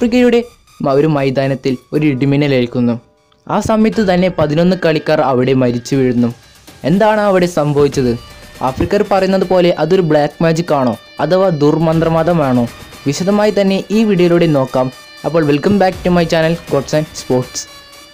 ആഫ്രിക്കയുടെ മ- ഒരു മൈതാനത്തിൽ ഒരു ഇടിമിന്നലേൽക്കുന്നു ആ സമയത്ത് തന്നെ പതിനൊന്ന് കളിക്കാർ അവിടെ മരിച്ചു വീഴുന്നു എന്താണ് അവിടെ സംഭവിച്ചത് ആഫ്രിക്കർ പറയുന്നത് പോലെ അതൊരു ബ്ലാക്ക് മാജിക് ആണോ അഥവാ ദുർമന്ത്രവാദമാണോ വിശദമായി തന്നെ ഈ വീഡിയോയിലൂടെ നോക്കാം അപ്പോൾ welcome back to my channel gods and sports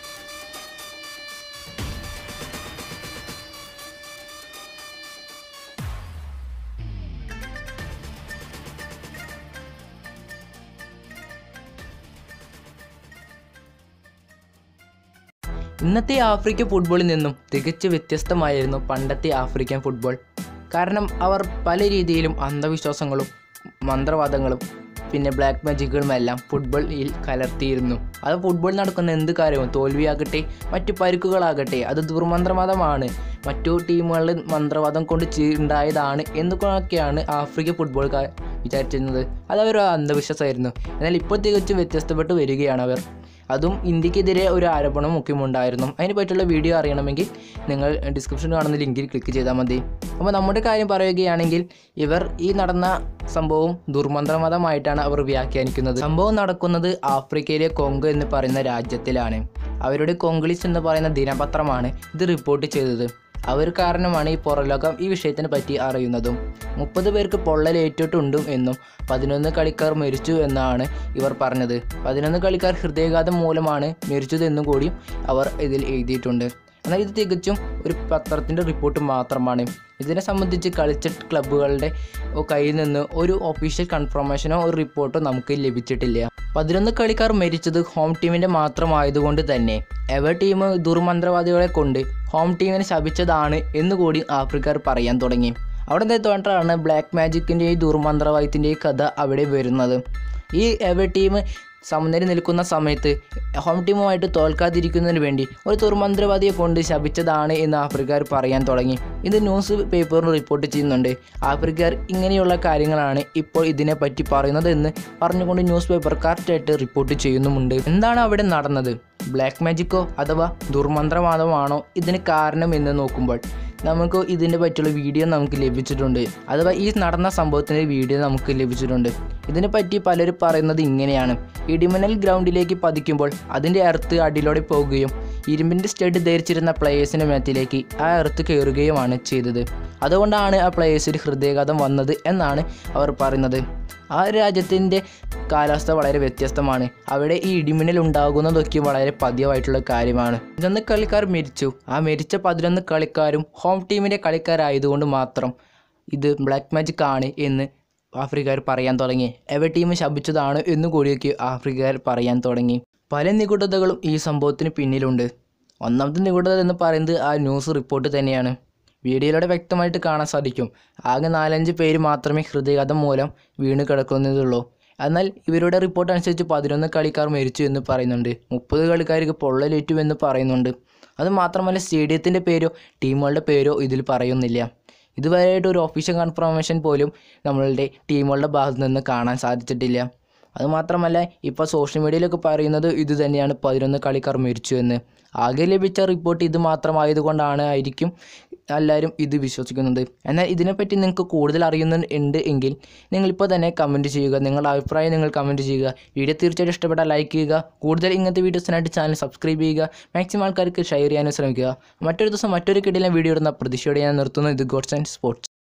ഇന്നത്തെ ആഫ്രിക്കൻ ഫുട്ബോളിൽ നിന്നും തികച്ചു വ്യത്യസ്തമായിരുന്നു പണ്ടത്തെ ആഫ്രിക്കൻ ഫുട്ബോൾ കാരണം അവർ പല രീതിയിലും അന്ധവിശ്വാസങ്ങളും മന്ത്രവാദങ്ങളും പിന്നെ ബ്ലാക്ക് മാജിക്കുകളുമെല്ലാം ഫുട്ബോളിൽ കലർത്തിയിരുന്നു അത് ഫുട്ബോൾ നടക്കുന്ന എന്ത് കാര്യവും തോൽവിയാകട്ടെ മറ്റു പരുക്കുകളാകട്ടെ അത് ദുർമന്ത്രവാദമാണ് മറ്റു ടീമുകളിൽ മന്ത്രവാദം കൊണ്ട് ചി- ഉണ്ടായതാണ് എന്നൊക്കെയാണ് ആഫ്രിക്കൻ ഫുട്ബോൾ വിചാരിച്ചിരുന്നത് അത് അവർ അന്ധവിശ്വാസമായിരുന്നു എന്നാൽ ഇപ്പോൾ തികച്ചും വ്യത്യസ്തപ്പെട്ട് വരികയാണ് അവർ അതും ഇന്ത്യക്കെതിരെ ഒരു ആരോപണം മുഖ്യമുണ്ടായിരുന്നു അതിനെ പറ്റിയുള്ള വീഡിയോ അറിയണമെങ്കിൽ നിങ്ങൾ ഡിസ്ക്രിപ്ഷനിൽ കാണുന്ന ലിങ്കിൽ ക്ലിക്ക് ചെയ്താൽ മതി അപ്പോൾ നമ്മുടെ കാര്യം പറയുകയാണെങ്കിൽ ഇവർ ഈ നടന്ന സംഭവം ദുർമന്ത്രമതമായിട്ടാണ് അവർ വ്യാഖ്യാനിക്കുന്നത് സംഭവം നടക്കുന്നത് ആഫ്രിക്കയിലെ കോങ്കോ എന്ന് പറയുന്ന രാജ്യത്തിലാണ് അവരുടെ കോങ്കളിസ് എന്ന് പറയുന്ന ദിനപത്രമാണ് ഇത് റിപ്പോർട്ട് ചെയ്തത് അവർ കാരണമാണ് ഈ പുറലോകം ഈ വിഷയത്തിനെ പറ്റി അറിയുന്നതും മുപ്പത് പേർക്ക് പൊള്ളലേറ്റിട്ടുണ്ടും എന്നും പതിനൊന്ന് കളിക്കാർ മരിച്ചു എന്നാണ് ഇവർ പറഞ്ഞത് പതിനൊന്ന് കളിക്കാർ ഹൃദയാഘാതം മൂലമാണ് മരിച്ചതെന്നും കൂടി അവർ ഇതിൽ എഴുതിയിട്ടുണ്ട് എന്നാൽ ഇത് തികച്ചും ഒരു പത്രത്തിൻ്റെ റിപ്പോർട്ട് മാത്രമാണ് ഇതിനെ സംബന്ധിച്ച് കളിച്ച ക്ലബ്ബുകളുടെ കയ്യിൽ നിന്ന് ഒരു ഒഫീഷ്യൽ കൺഫർമേഷനോ ഒരു റിപ്പോർട്ടോ നമുക്ക് ലഭിച്ചിട്ടില്ല പതിനൊന്ന് കളിക്കാർ മരിച്ചത് ഹോം ടീമിൻ്റെ മാത്രമായതുകൊണ്ട് തന്നെ എവർ ടീം ദുർമന്ത്രവാദികളെ കൊണ്ട് ഹോം ടീമിനെ ശപിച്ചതാണ് എന്നുകൂടി ആഫ്രിക്കർ പറയാൻ തുടങ്ങി അവിടെ നിന്നിട്ടാണ് ബ്ലാക്ക് മാജിക്കിൻ്റെയും ദുർമന്ത്രവാദത്തിൻ്റെയും കഥ അവിടെ വരുന്നത് ഈ എവർ ടീം സമനില നിൽക്കുന്ന സമയത്ത് ഹോം ടീമുമായിട്ട് തോൽക്കാതിരിക്കുന്നതിന് വേണ്ടി ഒരു ദുർമന്ത്രവാദിയെ കൊണ്ട് ശപിച്ചതാണ് എന്ന് ആഫ്രിക്കർ പറയാൻ തുടങ്ങി ഇത് ന്യൂസ് പേപ്പറിൽ റിപ്പോർട്ട് ചെയ്യുന്നുണ്ട് ആഫ്രിക്കർ ഇങ്ങനെയുള്ള കാര്യങ്ങളാണ് ഇപ്പോൾ ഇതിനെപ്പറ്റി പറയുന്നത് എന്ന് പറഞ്ഞുകൊണ്ട് ന്യൂസ് പേപ്പർ കറക്റ്റായിട്ട് റിപ്പോർട്ട് ചെയ്യുന്നുമുണ്ട് എന്താണ് അവിടെ നടന്നത് ബ്ലാക്ക് മാജിക്കോ അഥവാ ദുർമന്ത്രവാദമാണോ ഇതിന് കാരണം എന്ന് നോക്കുമ്പോൾ നമുക്ക് ഇതിനെ പറ്റിയുള്ള വീഡിയോ നമുക്ക് ലഭിച്ചിട്ടുണ്ട് അഥവാ ഈ നടന്ന സംഭവത്തിൻ്റെ വീഡിയോ നമുക്ക് ലഭിച്ചിട്ടുണ്ട് ഇതിനെപ്പറ്റി പലരും പറയുന്നത് ഇങ്ങനെയാണ് ഇടിമിന്നൽ ഗ്രൗണ്ടിലേക്ക് പതിക്കുമ്പോൾ അതിൻ്റെ എർത്ത് അടിയിലൂടെ പോകുകയും ഇരുമ്പിൻ്റെ സ്റ്റഡ് ധരിച്ചിരുന്ന പ്ലേയേഴ്സിൻ്റെ മേത്തിലേക്ക് ആ എർത്ത് കയറുകയുമാണ് ചെയ്തത് അതുകൊണ്ടാണ് ആ പ്ലേയേഴ്സിന് ഹൃദയാഘാതം വന്നത് എന്നാണ് അവർ പറയുന്നത് ആ രാജ്യത്തിൻ്റെ കാലാവസ്ഥ വളരെ വ്യത്യസ്തമാണ് അവിടെ ഈ ഇടിമിന്നൽ ഉണ്ടാകുന്നതൊക്കെ വളരെ പതിവായിട്ടുള്ള കാര്യമാണ് പതിനൊന്ന് കളിക്കാർ മരിച്ചു ആ മരിച്ച പതിനൊന്ന് കളിക്കാരും ഹോം ടീമിൻ്റെ കളിക്കാരായതുകൊണ്ട് മാത്രം ഇത് ബ്ലാക്ക് മാജിക് ആണ് എന്ന് ആഫ്രിക്കർ പറയാൻ തുടങ്ങി എവ ടീം ശപിച്ചതാണ് എന്ന് കൂടിയൊക്കെ ആഫ്രിക്കർ പറയാൻ തുടങ്ങി പല നിഗൂഢതകളും ഈ സംഭവത്തിന് പിന്നിലുണ്ട് ഒന്നാമത്തെ നിഗൂഢത എന്ന് പറയുന്നത് ആ ന്യൂസ് റിപ്പോർട്ട് തന്നെയാണ് വീഡിയോയിലൂടെ വ്യക്തമായിട്ട് കാണാൻ സാധിക്കും ആകെ നാലഞ്ച് പേര് മാത്രമേ ഹൃദയാഘാതം മൂലം വീണ് കിടക്കുന്നതുള്ളൂ എന്നാൽ ഇവരുടെ റിപ്പോർട്ട് അനുസരിച്ച് പതിനൊന്ന് കളിക്കാർ മരിച്ചു എന്ന് പറയുന്നുണ്ട് മുപ്പത് കളിക്കാർക്ക് പൊള്ളലേറ്റു എന്ന് പറയുന്നുണ്ട് അത് മാത്രമല്ല സ്റ്റേഡിയത്തിൻ്റെ പേരോ ടീമുകളുടെ പേരോ ഇതിൽ പറയുന്നില്ല ഇതുവരെയായിട്ട് ഒരു ഒഫീഷ്യൽ കൺഫർമേഷൻ പോലും നമ്മളുടെ ടീമുകളുടെ ഭാഗത്തു നിന്ന് കാണാൻ സാധിച്ചിട്ടില്ല അതുമാത്രമല്ല ഇപ്പോൾ സോഷ്യൽ മീഡിയയിലൊക്കെ പറയുന്നത് ഇത് തന്നെയാണ് പതിനൊന്ന് കളിക്കാർ മരിച്ചു എന്ന് ആകെ ലഭിച്ച റിപ്പോർട്ട് ഇത് മാത്രമായതുകൊണ്ടാണ് ആയിരിക്കും എല്ലാവരും ഇത് വിശ്വസിക്കുന്നത് എന്നാൽ ഇതിനെപ്പറ്റി നിങ്ങൾക്ക് കൂടുതൽ അറിയുന്നുണ്ട് എങ്കിൽ നിങ്ങളിപ്പോൾ തന്നെ കമൻറ്റ് ചെയ്യുക നിങ്ങളുടെ അഭിപ്രായം നിങ്ങൾ കമൻറ്റ് ചെയ്യുക വീഡിയോ തീർച്ചയായിട്ടും ഇഷ്ടപ്പെട്ടാൽ ലൈക്ക് ചെയ്യുക കൂടുതൽ ഇങ്ങനത്തെ വീഡിയോസിനായിട്ട് ചാനൽ സബ്സ്ക്രൈബ് ചെയ്യുക മാക്സിമം ആൾക്കാർക്ക് ഷെയർ ചെയ്യാനും ശ്രമിക്കുക മറ്റൊരു ദിവസം മറ്റൊരു കിടിലൻ വീഡിയോ ഇടുന്ന പ്രതീക്ഷയോടെ ഞാൻ നിർത്തുന്നു ഇത് ഗോഡ്സ് ആൻഡ് സ്പോർട്സ്